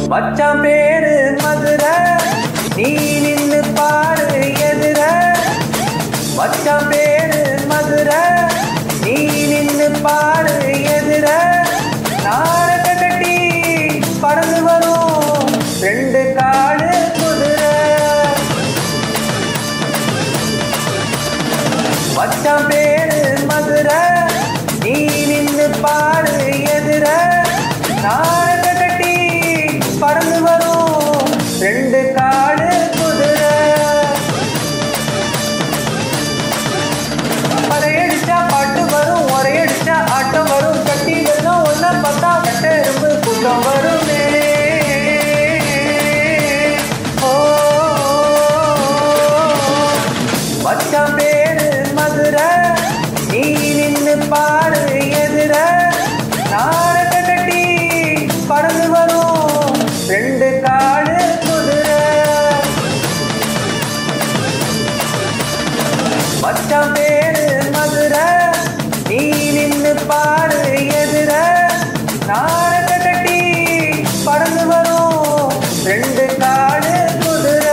மச்சான் பேரு மதுரை நீ நின்னு பாரு எதிர மச்சான் பேரு மதுரை நீ நின்னு பாரு எதிர நாரக கட்டி பறந்து வரும் ரெண்டு காடு குதிரை மச்சான் பேரு மதுரை நீ நின்னு பாரு எதிர நாரக கட்டி பறந்து வரும் ரெண்டு காடு குதிரை பறையடிச்சா பாட்டு வரும் ஒரையடிச்சா ஆட்டம் வரும் கட்டி வெள்ளம் ஒன்ன பார்த்தா கட்ட எறும்பு கூட்டம் வருமே ஓ மச்சான் பேரு மதுரை நீ நின்னு பாரு எதிர நாரக கட்டி பறந்து வரும் ரெண்டு காடு குதிரை மச்சான் பேரு மதுரை நீ நின்னு பாரு எதிர நாரக கட்டி பறந்து வரும் ரெண்டு காடு குதிரை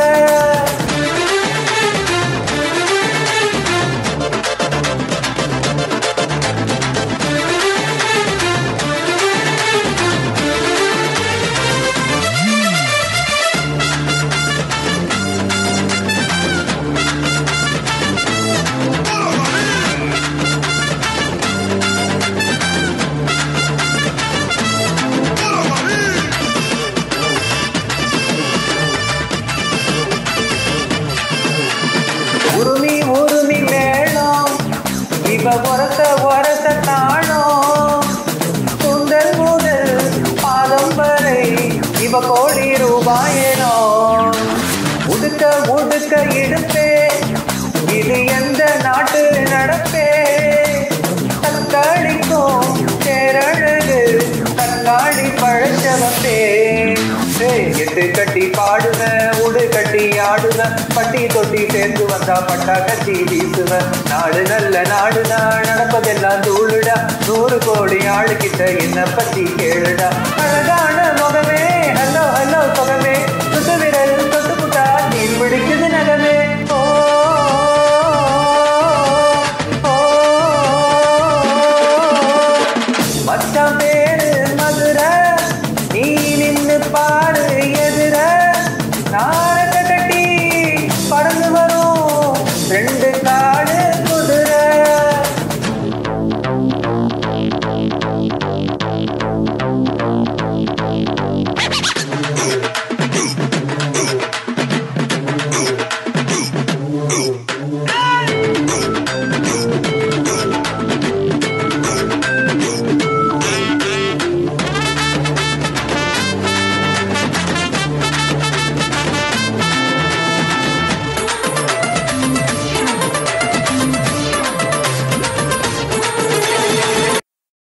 உருமி உருமி மேளம் இவ உரத்த உரத்த தாளம் குந்தல் முதல் பாதம் வரை இவ கோடி ரூபாயனோ உடுக்க உடுக்க இடுப்பே இது எந்த நாட்டு நடப்பே தக்காளிக்கும் தேரழகு தக்காளி பழச்சவப்பே ஏய், எட்டு கட்டி பாடுவேன் உடு கட்டி ஆடுவேன் பட்டி தொட்டி சேர்ந்து வந்தா பட்டா கட்டி வீசுவேன் நாடு நல்ல நாடுடா நடப்பதெல்லாம் தூளுடா நூறு கோடி ஆளுகிட்ட என்ன பத்தி கேளுடா அழகான முகமே ஹலோ ஹலோ சுகமே